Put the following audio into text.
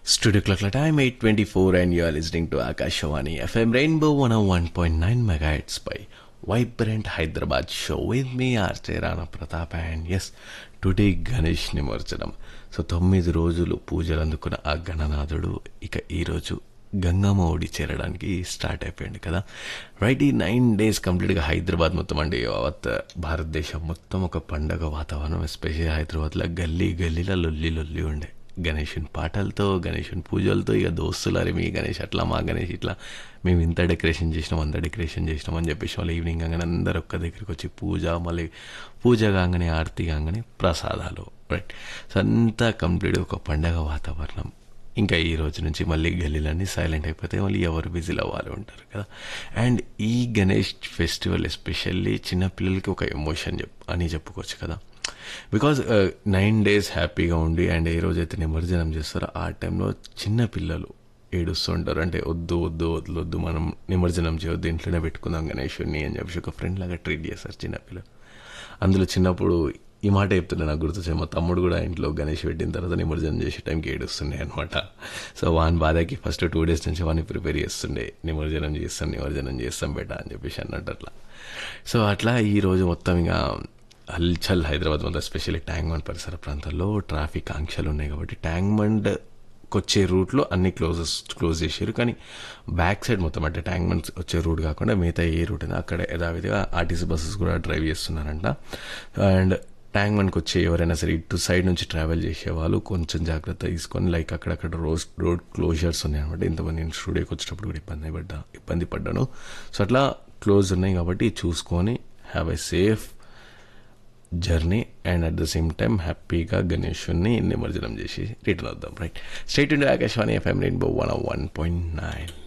Studio clock time 824 and you are listening to Akashawani FM Rainbow 101.9 megahertz by Vibrant Hyderabad show with me RJ Rana Pratap and yes today Ganesh నిమజ్జనం సో తొమ్మిది రోజులు పూజలు అందుకున్న ఆ గణనాథుడు ఇక ఈరోజు గంగమ్మ ఒడి చేరడానికి స్టార్ట్ అయిపోయింది కదా రైట్ ఈ నైన్ డేస్ కంప్లీట్గా హైదరాబాద్ మొత్తం అండి యావత్ భారతదేశం మొత్తం ఒక పండగ వాతావరణం ఎస్పెషల్లీ హైదరాబాద్లో గల్లీ గల్లీలో లొల్లి లొల్లి ఉండే గణేషుని పాటలతో గణేషుని పూజలతో ఇక దోస్తులారి మీ గణేష్ అట్లా మా గణేష్ ఇట్లా మేము ఇంత డెకరేషన్ చేసినాం అంత డెకరేషన్ చేసినాం అని చెప్పేసి మళ్ళీ ఈవినింగ్ కాగానే అందరు ఒక్క దగ్గరికి వచ్చి పూజ మళ్ళీ పూజ కాగానే ఆరతి కాగానే ప్రసాదాలు రైట్ సో అంతా కంప్లీట్ ఒక పండగ వాతావరణం ఇంకా ఈ రోజు నుంచి మళ్ళీ గల్లీలన్నీ సైలెంట్ అయిపోతే మళ్ళీ ఎవరు బిజీలో వాళ్ళు ఉంటారు కదా అండ్ ఈ గణేష్ ఫెస్టివల్ ఎస్పెషల్లీ చిన్నపిల్లలకి ఒక ఎమోషన్ చెప్ అని చెప్పుకోవచ్చు కదా బికాజ్ నైన్ డేస్ హ్యాపీగా ఉండి అండ్ ఏ రోజైతే నిమజ్జనం చేస్తారో ఆ టైంలో చిన్న పిల్లలు ఏడుస్తుంటారు అంటే వద్దు వద్దు వద్దు వద్దు మనం నిమజ్జనం చేయొద్దు ఇంట్లోనే పెట్టుకుందాం గణేషుడిని అని చెప్పేసి ఒక ఫ్రెండ్ లాగా ట్రీట్ చేస్తారు చిన్నపిల్లలు అందులో చిన్నప్పుడు ఈ మాట చెప్తుండే నాకు గుర్తొచ్చే మా తమ్ముడు కూడా ఇంట్లో గణేష్ పెట్టిన తర్వాత నిమజ్జనం చేసే టైంకి ఏడుస్తుండే అనమాట సో వాని బాధకి ఫస్ట్ టూ డేస్ నుంచి వాడిని ప్రిపేర్ చేస్తుండే నిమజ్జనం చేస్తాం నిమజ్జనం చేస్తాం బేట అని చెప్పేసి అన్నట్టు అట్లా సో అట్లా ఈ రోజు మొత్తం ఇంకా హల్చల్ హైదరాబాద్ మొత్తం ఎస్పెషల్లీ ట్యాంక్ బండ్ పరిసర ప్రాంతాల్లో ట్రాఫిక్ ఆంక్షలు ఉన్నాయి కాబట్టి ట్యాంక్ బండ్ వచ్చే రూట్లో అన్ని క్లోజెస్ క్లోజ్ చేశారు కానీ బ్యాక్ సైడ్ మొత్తం అంటే ట్యాంక్ బండ్ వచ్చే రూట్ కాకుండా మిగతా ఏ రూట్ ఉందో అక్కడ యథావిధిగా ఆర్టీసీ బస్సెస్ కూడా డ్రైవ్ చేస్తున్నారంట అండ్ ట్యాంక్ బండ్కి వచ్చే ఎవరైనా సరే ఇటు సైడ్ నుంచి ట్రావెల్ చేసే వాళ్ళు కొంచెం జాగ్రత్త తీసుకొని లైక్ అక్కడక్కడ రోడ్ రోడ్ క్లోజర్స్ ఉన్నాయి అనమాట ఇంతమంది నేను స్టూడియోకి వచ్చేటప్పుడు కూడా ఇబ్బంది పడ్డా ఇబ్బంది పడ్డాను సో అట్లా క్లోజ్ ఉన్నాయి కాబట్టి చూసుకొని have a safe journey and at the same time హ్యాపీగా గణేషుని నిమజ్జనం చేసి రిటర్న్ అవుదాం right state India Akashvani FM rainbow one one point nine